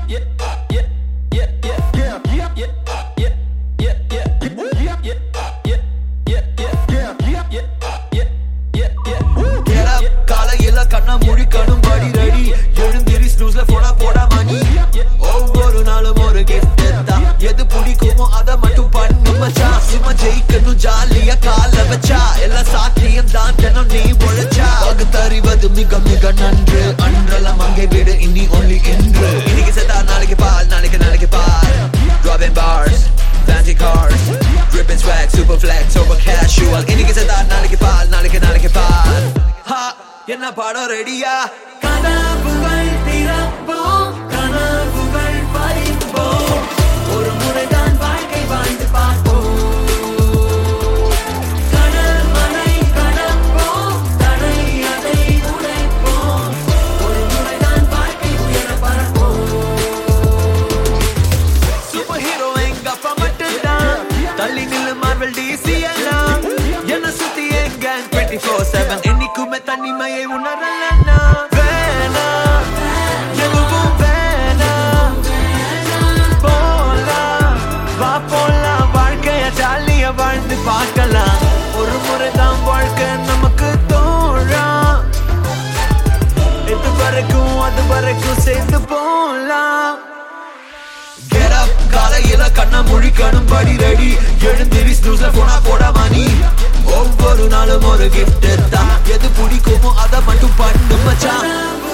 Get up, காலையில கண்ண முழிக்கணும் படி ரெடி எழுந்திரி ஸ்னூஸ்ல போடா போடா மணி ஒவ்வொரு நாளும் ஒரு gift தான் எது பிடிக்குமோ அதை மட்டும் பண்ணு மச்சான் சும்மா ஜெயிக்கணும் ஜாலியா கால வச்சா எல்லாம் சாத்தியம் தான் தினம் நீ உழைச்சா பகுத்தறிவது மிக மிக நன்று அன்றெல்லாம் அங்கே விடு இனி ஒன்லி என்று இன்னைக்கு செத்தா நாளைக்கு பால் நாளைக்கு நாளைக்கு பால் Dropping bars fancy cars dripping swag super flex over casual இன்னைக்கு செத்தா நாளைக்கு பால் நாளைக்கு நாளைக்கு பால் ஹா என்ன பாடம் ரெடியா கனவுகள் திறப்போம் கனவுகள் பறிப்போம் ஒரு முறைதான் வாழ்க்கை வாழ்ந்து பார்ப்போம் கடல் மலை கடப்போம் தடை அதை உடைப்போம் ஒரு முறைதான் வாழ்க்கை உயர பறப்போம் சூப்பர் ஹீரோ எங்க அப்பா மட்டும்தான் தள்ளி நில்லு மார்வல் டிசி எல்லாம் என்ன சுத்தி எங்க டுவெண்ட்டி ஃபோர் செவன் என்னைக்குமே தனிமையை உணரலன்னா வேணாம் எதுவும் வேணாம் போலாம் வா போலாம் வாழ்க்கைய ஜாலியா வாழ்ந்து பார்க்கலாம் ஒரு முறை தான் வாழ்க்கை நமக்கு தோழா இது வரைக்கும் அது வரைக்கும் சேர்ந்து போலாம் Get up, காலையில கண்ண முழிக்கணும் படி ரெடி எழுந்திரி ஸ்னூஸ்ல போனா போட மணி ஒவ்வொரு நாளும் ஒரு gift தான் எது பிடிக்குமோ அதை மட்டும் பண்ணு மச்சான்